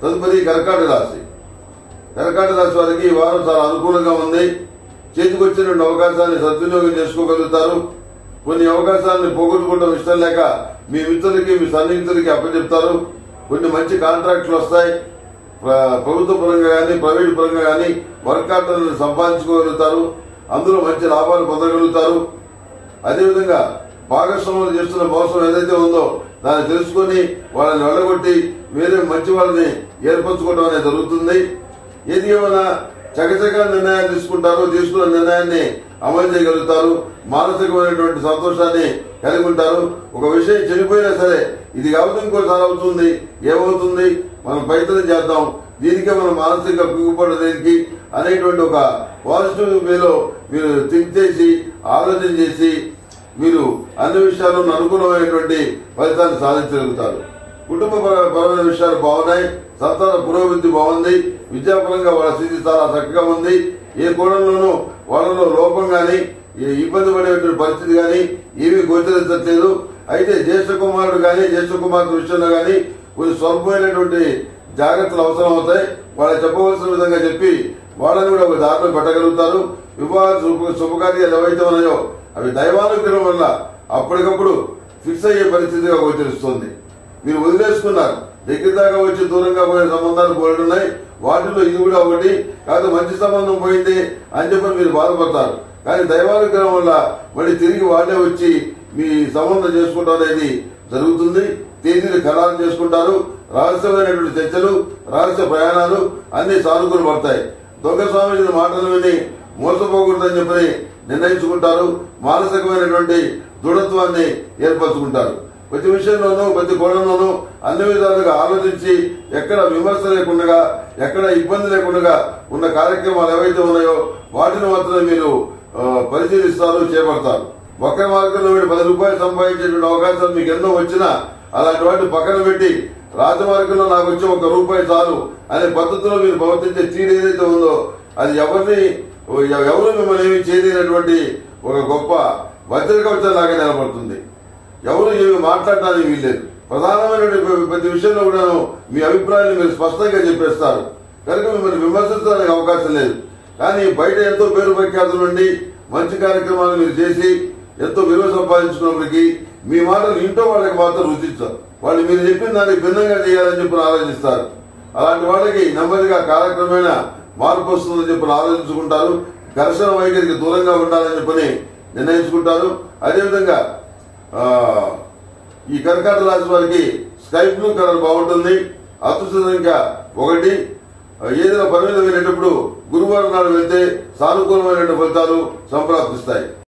తదుపరి కర్కాటక రాశి కర్కాటక రాశి వారికి ఈ వారం చాలా అనుకూలంగా ఉంది చేతికి వచ్చిన అవకాశాన్ని సద్వినియోగం చేసుకోగలుగుతారు కొన్ని అవకాశాలను పోగొట్టుకోవడం ఇష్టం లేక మీ మిత్రులకి మీ సన్నిహితులకి అప్పచెప్తారు కొన్ని మంచి కాంట్రాక్టులు వస్తాయి ప్ర- ప్రభుత్వ పరంగా కానీ ప్రైవేట్ పరంగా కానీ వర్క్ ఆర్డర్లను సంపాదించుకోగలుగుతారు అందులో మంచి లాభాలు పొందగలుగుతారు అదేవిధంగా భాగస్వాములు చేస్తున్న మోసం ఏదైతే ఉందో దాన్ని తెలుసుకొని వాళ్ళని వెళ్ళగొట్టి వేరే మంచి వాళ్ళని ఏర్పరచుకోవడం అనేది జరుగుతుంది ఏది ఏమైనా చకచక నిర్ణయాలు తీసుకుంటారు తీసుకున్న నిర్ణయాన్ని అమలు చేయగలుగుతారు మానసికమైనటువంటి సంతోషాన్ని కలిగి ఉంటారు ఒక విషయం చనిపోయినా సరే ఇది కావచ్చు ఇంకోసారి అవుతుంది ఏమవుతుంది మనం ప్రయత్నం చేద్దాం దీనికే మనం మానసికంగా కుంగిపోవడం దేనికి అనేటువంటి ఒక పాజిటివ్ వేలో మీరు థింక్ చేసి ఆలోచన చేసి మీరు అన్ని విషయాల్లో అనుకూలమైనటువంటి ఫలితాన్ని సాధించగలుగుతారు కుటుంబ పర- పరమైన విషయాలు బాగున్నాయి సంతాన పురోభివృద్ధి బాగుంది విద్యాపరంగా వాళ్ళ స్థితి చాలా చక్కగా ఉంది ఏ కోణంలోనూ వాళ్ళలో లోపం గాని ఏ ఇబ్బంది పడేటువంటి పరిస్థితి గాని ఏమీ గోచరించట్లేదు అయితే జ్యేష్ఠ కుమారుడు గాని జ్యేష్ఠ కుమార్తె విషయంలో గాని కొన్ని స్వల్పమైనటువంటి జాగ్రత్తలు అవసరం అవుతాయి వాళ్ళకి చెప్పవలసిన విధంగా చెప్పి వాళ్ళని కూడా ఒక దారిలో పెట్టగలుగుతారు వివాహ శుభ- శుభకార్యాలు ఏవైతే ఉన్నాయో అవి దైవానుగ్రహం వల్ల అప్పటికప్పుడు ఫిక్స్ అయ్యే పరిస్థితిగా గోచరిస్తుంది మీరు వదిలేసుకున్నారు దగ్గర దాకా వచ్చి దూరంగా పోయే సంబంధాలు పోయినాయి వాటిలో ఇది కూడా ఒకటి కాదు మంచి సంబంధం పోయింది అని చెప్పి మీరు బాధపడతారు కానీ దైవానుగ్రహం వల్ల మళ్ళీ తిరిగి వాళ్ళే వచ్చి మీ సంబంధం చేసుకోవడం అనేది జరుగుతుంది తేదీలు ఖరారు చేసుకుంటారు రహస్యమైనటువంటి చర్చలు రహస్య ప్రయాణాలు అన్ని సానుకూల పడతాయి దొంగ స్వామీజీ మాటలు విని మోసపోకూడదని చెప్పని నిర్ణయించుకుంటారు మానసికమైనటువంటి దృఢత్వాన్ని ఏర్పరచుకుంటారు ప్రతి విషయంలోనూ ప్రతి కోణంలోనూ అన్ని విధాలుగా ఆలోచించి ఎక్కడ విమర్శ లేకుండా ఎక్కడ ఇబ్బంది లేకుండా ఉన్న కార్యక్రమాలు ఏవైతే ఉన్నాయో వాటిని మాత్రమే మీరు ఆ, పరిశీలిస్తారు చేపడతారు ఒక్క మార్గంలో వీడు పది రూపాయలు సంపాదించేటువంటి అవకాశాలు మీకు ఎన్నో వచ్చినా అలాంటి వాటిని పక్కన పెట్టి రాజమార్గంలో నాకు వచ్చే ఒక రూపాయి చాలు అనే పద్ధతిలో మీరు ప్రవర్తించే తీరు ఏదైతే ఉందో అది ఎవరిని ఎవరు మిమ్మల్ని ఏమి చేయలేనటువంటి ఒక గొప్ప వజ్రకవచం లాగా నిలబడుతుంది ఎవరు ఏమి మాట్లాడడానికి వీల్లేదు ప్రధానమైనటువంటి ప్రతి విషయంలో కూడాను మీ అభిప్రాయాన్ని మీరు స్పష్టంగా చెప్పేస్తారు కనుక మిమ్మల్ని విమర్శించడానికి అవకాశం లేదు కానీ బయట ఎంతో పేరు ప్రఖ్యాతులు ఉండి మంచి కార్యక్రమాలు మీరు చేసి ఎంతో విలువ సంపాదించుకున్నప్పటికీ మీ మాటలు ఇంట్లో వాళ్ళకి మాత్రం రుచించారు వాళ్ళు మీరు చెప్పిన దానికి భిన్నంగా చేయాలని చెప్పి ఆలోచిస్తారు అలాంటి వాళ్ళకి నెమ్మదిగా కాలక్రమేణా మార్పు వస్తుందని చెప్పి ఆలోచించుకుంటారు ఘర్షణ వైఖరికి దూరంగా ఉండాలని చెప్పని నిర్ణయించుకుంటారు అదేవిధంగా ఆ, ఈ కర్కాటక రాశి వారికి స్కై బ్లూ కలర్ బాగుంటుంది అదృష్ట సంఖ్య ఒకటి ఆ, ఏదైనా పని మీద వెళ్ళేటప్పుడు గురువారం నాడు వెళ్తే సానుకూలమైనటువంటి ఫలితాలు సంప్రాప్తిస్తాయి